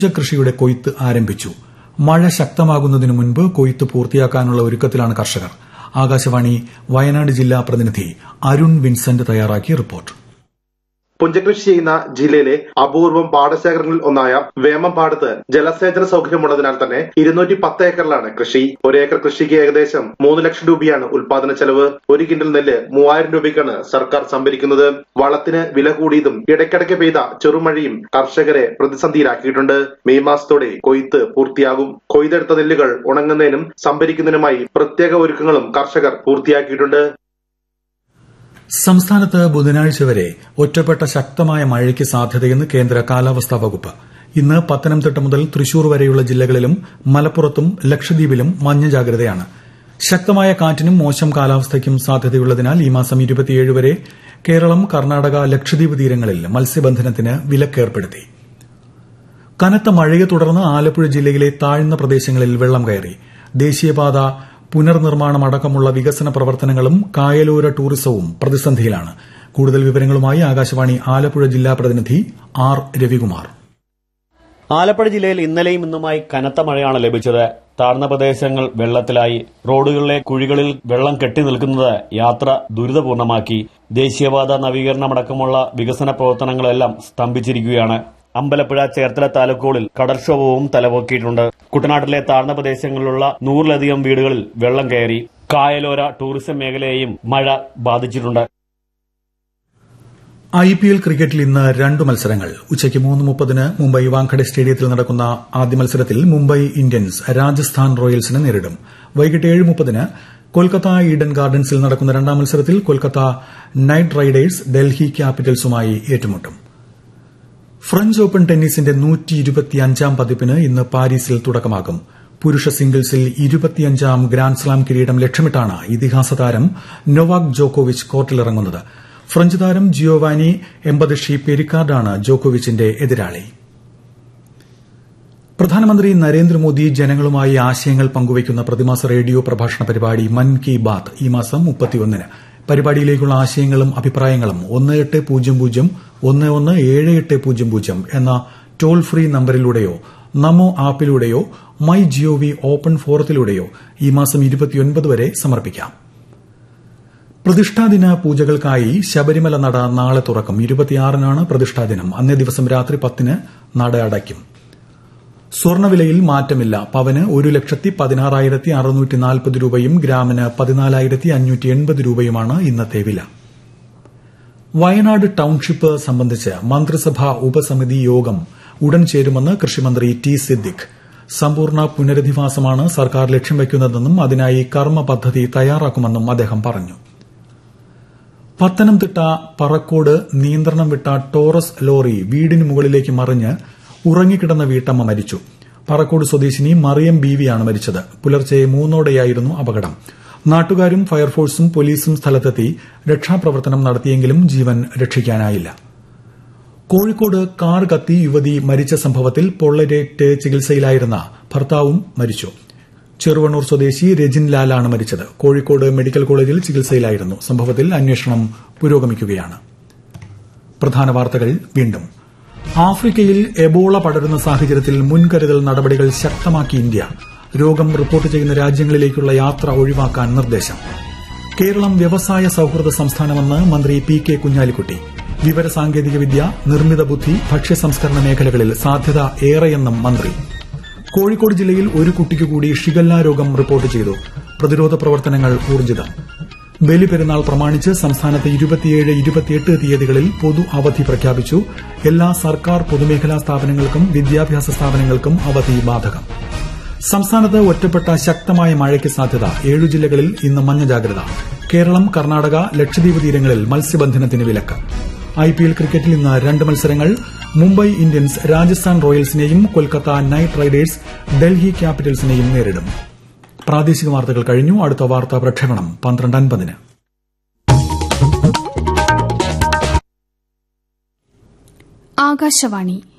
കൃഷിയുടെ കൊയ്ത്ത് ആരംഭിച്ചു മഴ ശക്തമാകുന്നതിനു മുൻപ് കൊയ്ത്ത് പൂർത്തിയാക്കാനുള്ള ഒരുക്കത്തിലാണ് കർഷകർ ആകാശവാണി വയനാട് ജില്ലാ പ്രതിനിധി അരുൺ വിൻസെന്റ് തയ്യാറാക്കിയ റിപ്പോർട്ട് പുഞ്ചകൃഷി ചെയ്യുന്ന ജില്ലയിലെ അപൂർവം പാടശേഖരങ്ങളിൽ ഒന്നായ വേമമ്പാടത്ത് ജലസേചന സൗകര്യമുള്ളതിനാൽ തന്നെ ഇരുന്നൂറ്റി പത്ത് ഏക്കറിലാണ് കൃഷി ഒരു ഏക്കർ കൃഷിക്ക് ഏകദേശം മൂന്ന് ലക്ഷം രൂപയാണ് ഉൽപാദന ചെലവ് ഒരു കിൻഡൽ നെല്ല് മൂവായിരം രൂപയ്ക്കാണ് സർക്കാർ സംഭരിക്കുന്നത് വളത്തിന് വില കൂടിയതും ഇടയ്ക്കിടയ്ക്ക് പെയ്ത ചെറുമഴയും കർഷകരെ പ്രതിസന്ധിയിലാക്കിയിട്ടുണ്ട് മെയ് മാസത്തോടെ കൊയ്ത്ത് പൂർത്തിയാകും കൊയ്തെടുത്ത നെല്ലുകൾ ഉണങ്ങുന്നതിനും സംഭരിക്കുന്നതിനുമായി പ്രത്യേക ഒരുക്കങ്ങളും കർഷകർ പൂർത്തിയാക്കിയിട്ടുണ്ട് സംസ്ഥാനത്ത് ബുധനാഴ്ച വരെ ഒറ്റപ്പെട്ട ശക്തമായ മഴയ്ക്ക് സാധ്യതയെന്ന് കേന്ദ്ര കാലാവസ്ഥാ വകുപ്പ് ഇന്ന് പത്തനംതിട്ട മുതൽ തൃശൂർ വരെയുള്ള ജില്ലകളിലും മലപ്പുറത്തും ലക്ഷദ്വീപിലും മഞ്ഞ ജാഗ്രതയാണ് ശക്തമായ കാറ്റിനും മോശം കാലാവസ്ഥയ്ക്കും സാധ്യതയുള്ളതിനാൽ ഈ മാസം ഇരുപത്തിയേഴ് വരെ കേരളം കർണാടക ലക്ഷദ്വീപ് തീരങ്ങളിൽ മത്സ്യബന്ധനത്തിന് വിലക്കേർപ്പെടുത്തി കനത്ത മഴയെ തുടർന്ന് ആലപ്പുഴ ജില്ലയിലെ താഴ്ന്ന പ്രദേശങ്ങളിൽ വെള്ളം കയറി ദേശീയപാത പുനർനിർമ്മാണം അടക്കമുള്ള വികസന പ്രവർത്തനങ്ങളും കായലോര ടൂറിസവും പ്രതിസന്ധിയിലാണ് കൂടുതൽ വിവരങ്ങളുമായി ആകാശവാണി ആലപ്പുഴ ജില്ലാ പ്രതിനിധി ആർ രവികുമാർ ആലപ്പുഴ ജില്ലയിൽ ഇന്നലെയും ഇന്നുമായി കനത്ത മഴയാണ് ലഭിച്ചത് താഴ്ന്ന പ്രദേശങ്ങൾ വെള്ളത്തിലായി റോഡുകളിലെ കുഴികളിൽ വെള്ളം കെട്ടി നിൽക്കുന്നത് യാത്ര ദുരിതപൂർണമാക്കി ദേശീയപാത നവീകരണമടക്കമുള്ള വികസന പ്രവർത്തനങ്ങളെല്ലാം സ്തംഭിച്ചിരിക്കുകയാണ് അമ്പലപ്പുഴ ചേർത്തല താലൂക്കുകളിൽ കടൽക്ഷോഭവും തലപൊക്കിയിട്ടുണ്ട് കുട്ടനാട്ടിലെ താഴ്ന്ന പ്രദേശങ്ങളിലുള്ള നൂറിലധികം വീടുകളിൽ വെള്ളം കയറി കായലോര ടൂറിസം മേഖലയെയും മഴ ബാധിച്ചിട്ടുണ്ട് ഐ പി എൽ ക്രിക്കറ്റിൽ ഇന്ന് രണ്ട് മത്സരങ്ങൾ ഉച്ചയ്ക്ക് മൂന്ന് മുപ്പതിന് മുംബൈ വാങ്കഡെ സ്റ്റേഡിയത്തിൽ നടക്കുന്ന ആദ്യ മത്സരത്തിൽ മുംബൈ ഇന്ത്യൻസ് രാജസ്ഥാൻ റോയൽസിനെ നേരിടും വൈകിട്ട് ഏഴ് മുപ്പതിന് കൊൽക്കത്ത ഈഡൻ ഗാർഡൻസിൽ നടക്കുന്ന രണ്ടാം മത്സരത്തിൽ കൊൽക്കത്ത നൈറ്റ് റൈഡേഴ്സ് ഡൽഹി ക്യാപിറ്റൽസുമായി ഏറ്റുമുട്ടും ഫ്രഞ്ച് ഓപ്പൺ ടെന്നീസിന്റെ നൂറ്റി ഇരുപത്തിയഞ്ചാം പതിപ്പിന് ഇന്ന് പാരീസിൽ തുടക്കമാകും പുരുഷ സിംഗിൾസിൽ ഇരുപത്തിയഞ്ചാം ഗ്രാൻഡ്സ്ലാം കിരീടം ലക്ഷ്യമിട്ടാണ് ഇതിഹാസ താരം നൊവാക് ജോക്കോവിച്ച് കോർട്ടിലിറങ്ങുന്നത് ഫ്രഞ്ച് താരം ജിയോവാനി എംബദഷി പെരിക്കാർഡാണ് ജോക്കോവിച്ചിന്റെ എതിരാളി പ്രധാനമന്ത്രി നരേന്ദ്രമോദി ജനങ്ങളുമായി ആശയങ്ങൾ പങ്കുവയ്ക്കുന്ന പ്രതിമാസ റേഡിയോ പ്രഭാഷണ പരിപാടി മൻ കി ബാത്ത് ഈ മാസം മുപ്പത്തിയൊന്നിന് പരിപാടിയിലേക്കുള്ള ആശയങ്ങളും അഭിപ്രായങ്ങളും ഒന്ന് എട്ട് പൂജ്യം പൂജ്യം ഒന്ന് ഒന്ന് ഏഴ് എട്ട് പൂജ്യം പൂജ്യം എന്ന ടോൾ ഫ്രീ നമ്പറിലൂടെയോ നമോ ആപ്പിലൂടെയോ മൈ ജിഒവി ഓപ്പൺ ഫോറത്തിലൂടെയോ ഈ മാസം ഇരുപത്തിയൊൻപത് വരെ സമർപ്പിക്കാം പ്രതിഷ്ഠാദിന പൂജകൾക്കായി ശബരിമല നട നാളെ തുറക്കും ഇരുപത്തിയാറിനാണ് പ്രതിഷ്ഠാദിനം അന്നേ ദിവസം രാത്രി പത്തിന് നട അടയ്ക്കും സ്വർണവിലയിൽ മാറ്റമില്ല പവന് ഒരു ലക്ഷത്തി പതിനാറായിരത്തി അറുന്നൂറ്റി നാൽപ്പത് രൂപയും ഗ്രാമിന് പതിനാലായിരത്തി അഞ്ഞൂറ്റി എൺപത് രൂപയുമാണ് ഇന്നത്തെ വില വയനാട് ടൌൺഷിപ്പ് സംബന്ധിച്ച് മന്ത്രിസഭാ ഉപസമിതി യോഗം ഉടൻ ചേരുമെന്ന് കൃഷിമന്ത്രി ടി സിദ്ദിഖ് സമ്പൂർണ്ണ പുനരധിവാസമാണ് സർക്കാർ ലക്ഷ്യം വയ്ക്കുന്നതെന്നും അതിനായി കർമ്മ പദ്ധതി തയ്യാറാക്കുമെന്നും അദ്ദേഹം പറഞ്ഞു പത്തനംതിട്ട പറക്കോട് നിയന്ത്രണം വിട്ട ടോറസ് ലോറി വീടിന് മുകളിലേക്ക് മറിഞ്ഞ് ഉറങ്ങിക്കിടന്ന വീട്ടമ്മ മരിച്ചു പറക്കോട് സ്വദേശിനി മറിയം ബീവിയാണ് മരിച്ചത് പുലർച്ചെ മൂന്നോടെയായിരുന്നു അപകടം നാട്ടുകാരും ഫയർഫോഴ്സും പോലീസും സ്ഥലത്തെത്തി രക്ഷാപ്രവർത്തനം നടത്തിയെങ്കിലും ജീവൻ രക്ഷിക്കാനായില്ല കോഴിക്കോട് കാർ കത്തി യുവതി മരിച്ച സംഭവത്തിൽ പൊള്ളരേറ്റ് ചികിത്സയിലായിരുന്ന ഭർത്താവും മരിച്ചു ചെറുവണ്ണൂർ സ്വദേശി രജിൻ ലാലാണ് മരിച്ചത് കോഴിക്കോട് മെഡിക്കൽ കോളേജിൽ ചികിത്സയിലായിരുന്നു സംഭവത്തിൽ അന്വേഷണം പുരോഗമിക്കുകയാണ് പ്രധാന വാർത്തകൾ വീണ്ടും ആഫ്രിക്കയിൽ എബോള പടരുന്ന സാഹചര്യത്തിൽ മുൻകരുതൽ നടപടികൾ ശക്തമാക്കി ഇന്ത്യ രോഗം റിപ്പോർട്ട് ചെയ്യുന്ന രാജ്യങ്ങളിലേക്കുള്ള യാത്ര ഒഴിവാക്കാൻ നിർദ്ദേശം കേരളം വ്യവസായ സൌഹൃദ സംസ്ഥാനമെന്ന് മന്ത്രി പി കെ കുഞ്ഞാലിക്കുട്ടി വിവരസാങ്കേതികവിദ്യ നിർമ്മിത ബുദ്ധി ഭക്ഷ്യസംസ്കരണ മേഖലകളിൽ സാധ്യത ഏറെയെന്നും മന്ത്രി കോഴിക്കോട് ജില്ലയിൽ ഒരു കുട്ടിക്ക് കൂടി ഷിഗല്ല രോഗം റിപ്പോർട്ട് ചെയ്തു പ്രതിരോധ പ്രവർത്തനങ്ങൾ ഊർജിതം ബലിപെരുന്നാൾ പ്രമാണിച്ച് സംസ്ഥാനത്ത് ഇരുപത്തിയേഴ് ഇരുപത്തിയെട്ട് തീയതികളിൽ പൊതു അവധി പ്രഖ്യാപിച്ചു എല്ലാ സർക്കാർ പൊതുമേഖലാ സ്ഥാപനങ്ങൾക്കും വിദ്യാഭ്യാസ സ്ഥാപനങ്ങൾക്കും അവധി ബാധകം സംസ്ഥാനത്ത് ഒറ്റപ്പെട്ട ശക്തമായ മഴയ്ക്ക് സാധ്യത ഏഴു ജില്ലകളിൽ ഇന്ന് മഞ്ഞ ജാഗ്രത കേരളം കർണാടക ലക്ഷദ്വീപ് തീരങ്ങളിൽ മത്സ്യബന്ധനത്തിന് വിലക്ക് ഐപിഎൽ ക്രിക്കറ്റിൽ ഇന്ന് രണ്ട് മത്സരങ്ങൾ മുംബൈ ഇന്ത്യൻസ് രാജസ്ഥാൻ റോയൽസിനെയും കൊൽക്കത്ത നൈറ്റ് റൈഡേഴ്സ് ഡൽഹി ക്യാപിറ്റൽസിനെയും നേരിടും പ്രാദേശിക വാർത്തകൾ കഴിഞ്ഞു അടുത്ത വാർത്താ പ്രക്ഷേപണം പന്ത്രണ്ട് അൻപതിന് ആകാശവാണി